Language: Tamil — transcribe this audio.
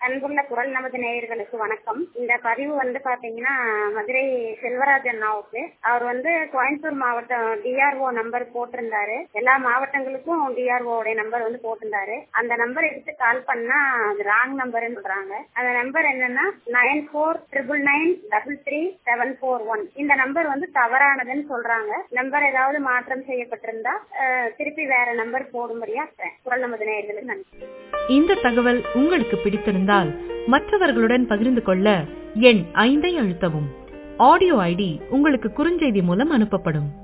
அன்புள்ள குரல் நமது நேயர்களுக்கு வணக்கம் இந்த பதிவு வந்து பாத்தீங்கன்னா மதுரை செல்வராஜ் அண்ணாவுக்கு அவர் வந்து கோயம்புத்தூர் மாவட்டம் டிஆர்ஓ நம்பர் போட்டிருந்தாரு எல்லா மாவட்டங்களுக்கும் டிஆர்ஓ உடைய நம்பர் வந்து போட்டிருந்தாரு அந்த நம்பர் எடுத்து கால் பண்ணா அது ராங் நம்பர்னு சொல்றாங்க அந்த நம்பர் என்னன்னா nine four triple nine double three seven four one இந்த நம்பர் வந்து தவறானதுன்னு சொல்றாங்க நம்பர் ஏதாவது மாற்றம் செய்யப்பட்டிருந்தா அஹ், திருப்பி வேற நம்பர் போடும்படியா குரல் நமது நேயர்களுக்கு நன்றி இந்த தகவல் உங்களுக்கு பிடித்திருந்தால் மற்றவர்களுடன் பகிர்ந்து கொள்ள எண் ஐந்தை அழுத்தவும் ஆடியோ ஐடி உங்களுக்கு குறுஞ்செய்தி மூலம் அனுப்பப்படும்